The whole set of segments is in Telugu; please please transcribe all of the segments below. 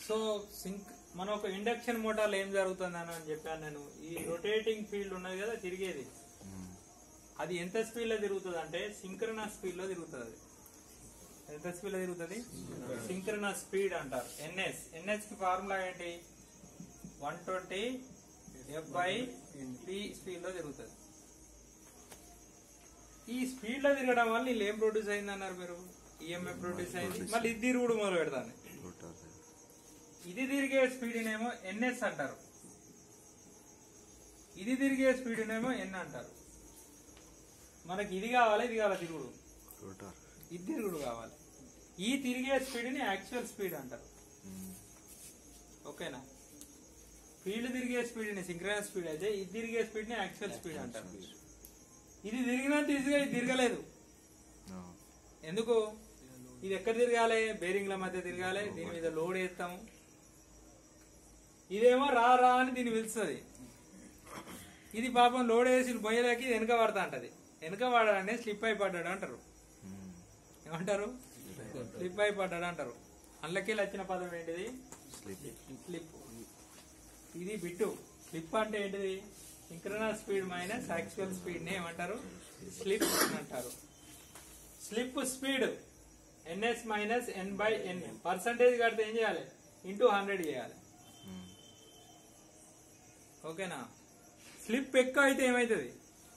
సో సింక్ మన ఒక ఇండక్షన్ మోటార్లో ఏం జరుగుతుందని అని చెప్పాను నేను ఈ రొటేటింగ్ ఫీల్డ్ ఉన్నది కదా తిరిగేది అది ఎంత స్పీడ్ లో తిరుగుతుంది అంటే సింక్రనస్ స్పీడ్ లో తిరుగుతుంది అది ఎంత స్పీడ్ లో తిరుగుతుంది సింక్రనస్ స్పీడ్ అంటారు ఎన్ఎస్ ఎన్ఎస్ కి ఫార్ములా ఏంటి one twenty F by P speed లో తిరుగుతుంది ఈ స్పీడ్ లో తిరగడం వల్ల వీళ్ళు ఏం ప్రొడ్యూస్ అయింది అన్నారు మీరు ఈఎంఎఫ్ ప్రొడ్యూస్ అయింది మళ్ళీ ఇది తిరుగుడు మొదలు పెడతాను ఇది తిరిగే స్పీడ్ ఏమో ఎన్ఎస్ అంటారు ఇది తిరిగే స్పీడ్ ఏమో ఎన్ అంటారు మనకి ఇది కావాలి ఇది కావాలి తిరుగుడు ఇది తిరుగుడు కావాలి ఈ తిరిగే స్పీడ్ ని యాక్చువల్ స్పీడ్ అంటారు ఓకేనా ఫీల్డ్ తిరిగే స్పీడ్ ని సింక్రనస్ స్పీడ్ అయితే ఇది తిరిగే స్పీడ్ ని యాక్చువల్ స్పీడ్ అంటారు ఇది తిరిగినంత ఈజీగా ఇది తిరగలేదు ఎందుకు ఇది ఎక్కడ తిరగాలి బేరింగ్ల మధ్య తిరగాలి దీని మీద లోడ్ వేస్తాము ఇదేమో రా రా అని దీన్ని పిలుస్తుంది ఇది పాపం లోడ్ వేసి మొయ్యలకి ఇది వెనక పడతా అంటది వెనక పడాడనే స్లిప్ అయి పడ్డాడు అంటారు ఏమంటారు స్లిప్ అయి పడ్డాడు అంటారు అందులోకి వచ్చిన పదం ఏంటిది స్లిప్ ఇది బిట్టు స్లిప్ అంటే ఏంటిది synchronous speed minus actual speed ని ఏమంటారు స్లిప్ అని అంటారు slip speed NS minus N by N percentage కడితే ఏం చేయాలి ఇంటూ హండ్రెడ్ చేయాలి ఓకేనా స్లిప్ ఎక్కువ అయితే ఏమవుతుంది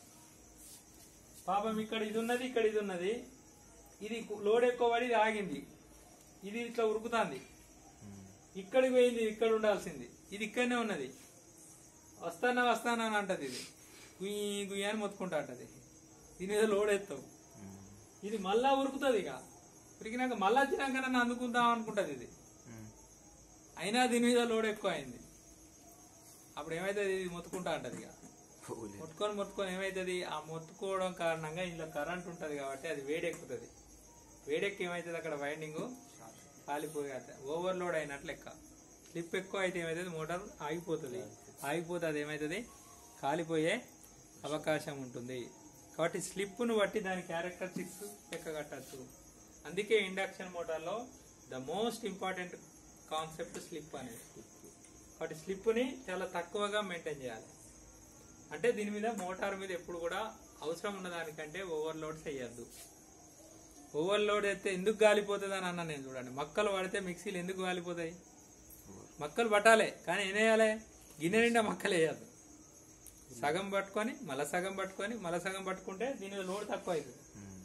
పాపం ఇక్కడ ఇది ఉన్నది ఇక్కడ ఇది ఉన్నది ఇది లోడ్ ఎక్కువ పడి ఇది ఆగింది ఇది ఇట్లా ఉరుకుతాంది ఇక్కడికి పోయింది ఇది ఇక్కడ ఉండాల్సింది ఇది ఇక్కడనే ఉన్నది వస్తానా వస్తానా అని అంటది ఇది గుయ్యి గుయ్యి అని మొత్తుకుంటా అంటది దీని మీద లోడ్ ఎత్తావు ఇది మళ్ళా ఉరుకుతుంది ఇక ఉరికినాక మళ్ళా వచ్చినాక నన్ను అందుకుందాం అనుకుంటది ఇది అయినా దీని మీద లోడ్ ఎక్కువ అయింది అప్పుడు ఏమైతుంది ఇది మొత్తుకుంటా అంటది ఇక మొత్తుకొని మొత్తుకొని ఏమైతుంది ఆ మొత్తుకోవడం కారణంగా ఇందులో కరెంట్ ఉంటది కాబట్టి అది వేడెక్కుతుంది వేడెక్కి ఏమైతుంది అక్కడ వైండింగ్ కాలిపోయి ఓవర్లోడ్ అయినట్లు లెక్క స్లిప్ ఎక్కువ అయితే ఏమైతుంది మోటార్ ఆగిపోతుంది ఆగిపోతే అది ఏమైతుంది కాలిపోయే అవకాశం ఉంటుంది కాబట్టి స్లిప్ను బట్టి దాని క్యారెక్టరిస్టిక్స్ లెక్క కట్టచ్చు అందుకే ఇండక్షన్ మోటార్లో the most important concept slip అనేది కాబట్టి స్లిప్ని చాలా తక్కువగా మెయింటైన్ చేయాలి అంటే దీని మీద మోటార్ మీద ఎప్పుడు కూడా అవసరం ఉన్న దానికంటే ఓవర్లోడ్ చేయొద్దు ఓవర్లోడ్ అయితే ఎందుకు గాలిపోతుంది అని అన్నా నేను చూడండి మక్కలు పడితే మిక్సీలు ఎందుకు గాలిపోతాయి మక్కలు పట్టాలి కానీ ఏం వేయాలి గిన్నె నిండా మక్కలు వేయద్దు సగం పట్టుకొని మళ్ళా సగం పట్టుకొని మళ్ళా సగం పట్టుకుంటే దీని మీద లోడ్ తక్కువ అవుతుంది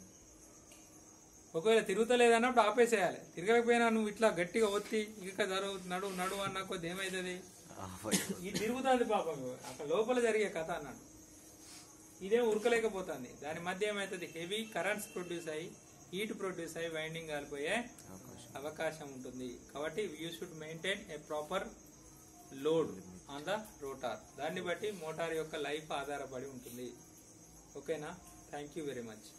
ఒకవేళ తిరుగుతలేదన్నప్పుడు ఆపేసేయాలి తిరగకపోయినా నువ్వు ఇట్లా గట్టిగా ఒత్తి ఇక జరుగు నడు నడు అన్న కొద్ది ఏమవుతుంది ఇది తిరుగుతుంది పాపం అక్కడ లోపల జరిగే కథ అన్నాడు ఇదేం ఉరకలేకపోతుంది దాని మధ్య ఏమవుతుంది హెవీ కరెంట్స్ ప్రొడ్యూస్ అయ్యి హీట్ ప్రొడ్యూస్ అయ్యి వైండింగ్ కాలిపోయే అవకాశం ఉంటుంది కాబట్టి you should maintain a proper load on the rotor దాన్ని బట్టి మోటార్ యొక్క లైఫ్ ఆధారపడి ఉంటుంది ఓకేనా థ్యాంక్ యూ వెరీ మచ్